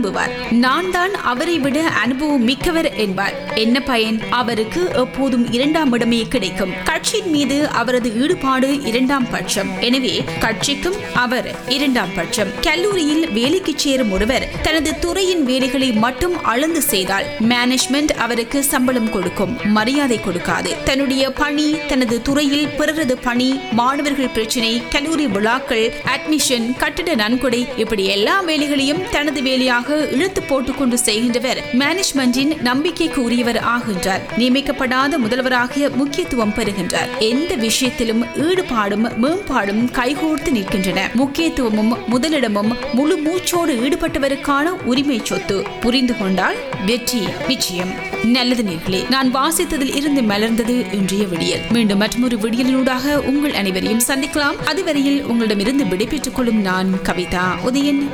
நம்புவார் நான் தான் அவரை விட அனுபவம் மிக்கவர் என்பார் என்ன பயன் அவருக்கு எப்போதும் இரண்டாம் இடமே கிடைக்கும் கட்சியின் மீது அவரது ஈடுபாடு இரண்டாம் பட்சம் எனவே கட்சிக்கும் அவர் இரண்டாம் பட்சம் கல்லூரியில் வேலைக்கு சேரும் ஒருவர் தனது துறையின் வேலைகளை மட்டும் அளந்து செய்தால் மேனேஜ்மெண்ட் அவருக்கு சம்பளம் கொடுக்கும் மரியாதை கொடுக்காது தன்னுடைய பணி தனது துறையில் பிறரது பணி மாணவர்கள் பிரச்சினை கல்லூரி விழாக்கள் அட்மிஷன் கட்டிட நன்கொடை இப்படி எல்லா வேலைகளையும் தனது வேலையாக இழுத்து போட்டுக்கொண்டு செய்கின்றவர் மேனேஜ்மெண்டின் நம்பிக்கைக்கு உரியவர் ஆகின்றார் நியமிக்கப்படாத முதல்வராகிய முக்கியத்துவம் பெறுகின்றார் எந்த விஷயத்திலும் ஈடுபாடும் மேம்பாடும் கைகோர்த்து நிற்கின்றன முக்கியத்துவமும் முதலிடமும் முழு மூச்சோடு ஈடுபட்டவருக்கான உரிமை சொத்து புரிந்து கொண்டால் வெற்றி நிச்சயம் நல்லது நேர்களே நான் வாசித்ததில் இருந்து மலர்ந்தது இன்றைய விடியல் மீண்டும் மற்றொரு விடியலினூடாக உங்கள் அனைவரையும் சந்திக்கலாம் அதுவரையில் உங்களிடமிருந்து விடைபெற்றுக் கொள்ளும் நான் கவிதா உதயன்